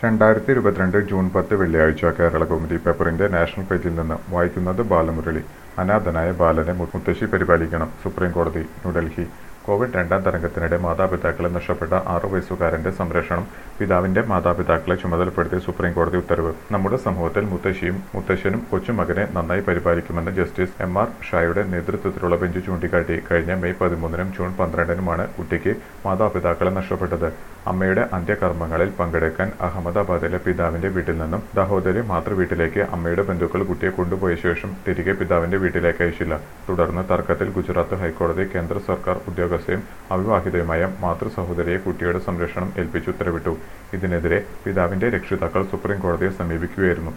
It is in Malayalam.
രണ്ടായിരത്തി ഇരുപത്തിരണ്ട് ജൂൺ പത്ത് വെള്ളിയാഴ്ച കേരളകൗമുദി പേപ്പറിന്റെ നാഷണൽ പേജിൽ നിന്ന് വായിക്കുന്നത് ബാലമുരളി അനാഥനായ ബാലനെ മു- മുത്തശ്ശി പരിപാലിക്കണം സുപ്രീം കോടതി ന്യൂഡൽഹി കോവിഡ് രണ്ടാം തരംഗത്തിനിടെ മാതാപിതാക്കളെ നഷ്ടപ്പെട്ട ആറു വയസ്സുകാരന്റെ സംരക്ഷണം പിതാവിന്റെ മാതാപിതാക്കളെ ചുമതലപ്പെടുത്തി സുപ്രീം കോടതി ഉത്തരവ് നമ്മുടെ സമൂഹത്തിൽ മുത്തശ്ശിയും മുത്തശ്ശനും കൊച്ചുമകനെ നന്നായി പരിപാലിക്കുമെന്ന് ജസ്റ്റിസ് എം ആർ ഷായുടെ നേതൃത്വത്തിലുള്ള ബെഞ്ച് ചൂണ്ടിക്കാട്ടി കഴിഞ്ഞ മെയ് പതിമൂന്നിനും ജൂൺ പന്ത്രണ്ടിനുമാണ് കുട്ടിക്ക് മാതാപിതാക്കളെ നഷ്ടപ്പെട്ടത് അമ്മയുടെ അന്ത്യകർമ്മങ്ങളിൽ പങ്കെടുക്കാൻ അഹമ്മദാബാദിലെ പിതാവിന്റെ വീട്ടിൽ നിന്നും ദഹോദരി മാതൃവീട്ടിലേക്ക് അമ്മയുടെ ബന്ധുക്കൾ കുട്ടിയെ കൊണ്ടുപോയ ശേഷം തിരികെ പിതാവിന്റെ വീട്ടിലേക്ക് അയച്ചില്ല തുടർന്ന് തർക്കത്തിൽ ഗുജറാത്ത് ഹൈക്കോടതി കേന്ദ്ര സർക്കാർ ഉദ്യോഗസ്ഥയും അവിവാഹിതയുമായ മാതൃ സഹോദരിയെ കുട്ടിയുടെ സംരക്ഷണം ഏൽപ്പിച്ച് ഉത്തരവിട്ടു ഇതിനെതിരെ പിതാവിന്റെ രക്ഷിതാക്കൾ സുപ്രീം കോടതിയെ സമീപിക്കുകയായിരുന്നു